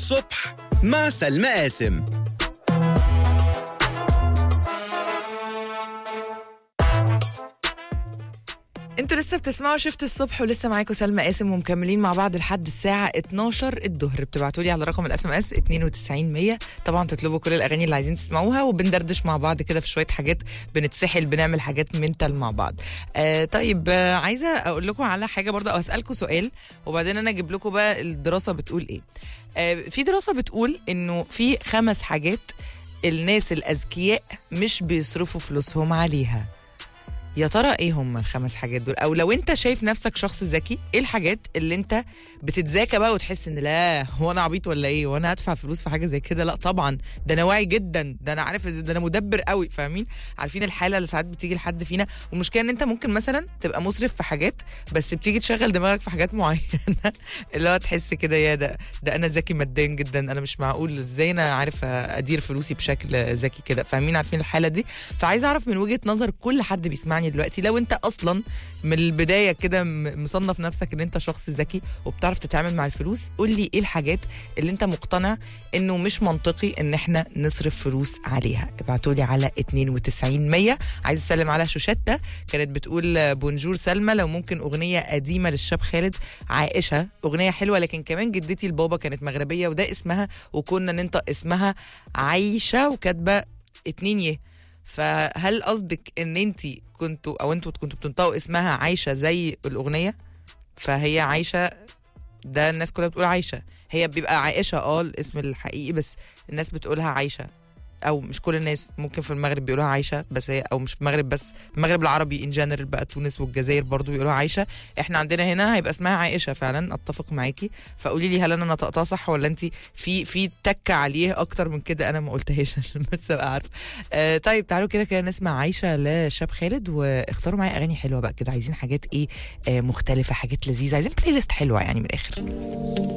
الصبح مع سلمى قاسم انتوا لسه بتسمعوا شفت الصبح ولسه معاكم سلمى قاسم ومكملين مع بعض لحد الساعة 12 الظهر بتبعتوا لي على رقم الاس ام اس 92100 طبعا تطلبوا كل الاغاني اللي عايزين تسمعوها وبندردش مع بعض كده في شوية حاجات بنتسحل بنعمل حاجات منتال مع بعض آه طيب آه عايزة اقول لكم على حاجة برضه او اسألكم سؤال وبعدين انا اجيب لكم بقى الدراسة بتقول ايه آه في دراسة بتقول انه في خمس حاجات الناس الاذكياء مش بيصرفوا فلوسهم عليها يا ترى ايه هم الخمس حاجات دول او لو انت شايف نفسك شخص ذكي ايه الحاجات اللي انت بتتذاكى بقى وتحس ان لا هو انا عبيط ولا ايه وانا هدفع فلوس في حاجه زي كده لا طبعا ده انا واعي جدا ده انا عارف ده انا مدبر قوي فاهمين عارفين الحاله اللي ساعات بتيجي لحد فينا والمشكله ان انت ممكن مثلا تبقى مسرف في حاجات بس بتيجي تشغل دماغك في حاجات معينه اللي هو تحس كده يا ده ده انا ذكي ماديا جدا انا مش معقول ازاي انا عارف ادير فلوسي بشكل ذكي كده فاهمين عارفين الحاله دي فعايز اعرف من وجهه نظر كل حد بيسمعني دلوقتي لو انت اصلا من البدايه كده م- مصنف نفسك ان انت شخص ذكي وبتعرف تتعامل مع الفلوس قول لي ايه الحاجات اللي انت مقتنع انه مش منطقي ان احنا نصرف فلوس عليها ابعتوا لي على 92 100 عايز اسلم على شوشتة كانت بتقول بونجور سلمى لو ممكن اغنيه قديمه للشاب خالد عائشه اغنيه حلوه لكن كمان جدتي البابا كانت مغربيه وده اسمها وكنا ننطق اسمها عايشه وكاتبه اتنين يه فهل قصدك ان انت كنتوا او انتوا كنتوا بتنطقوا اسمها عايشه زي الاغنيه فهي عايشه ده الناس كلها بتقول عايشه هي بيبقى عائشه اه الاسم الحقيقي بس الناس بتقولها عايشه او مش كل الناس ممكن في المغرب بيقولوها عايشه بس هي او مش في المغرب بس المغرب العربي ان جنرال بقى تونس والجزائر برضو بيقولوها عايشه احنا عندنا هنا هيبقى اسمها عائشه فعلا اتفق معاكي فقولي لي هل انا نطقتها صح ولا انت في في تكه عليه اكتر من كده انا ما قلتهاش عشان بس ابقى عارفه آه طيب تعالوا كده كده نسمع عايشه لشاب خالد واختاروا معايا اغاني حلوه بقى كده عايزين حاجات ايه آه مختلفه حاجات لذيذه عايزين بلاي ليست حلوه يعني من الاخر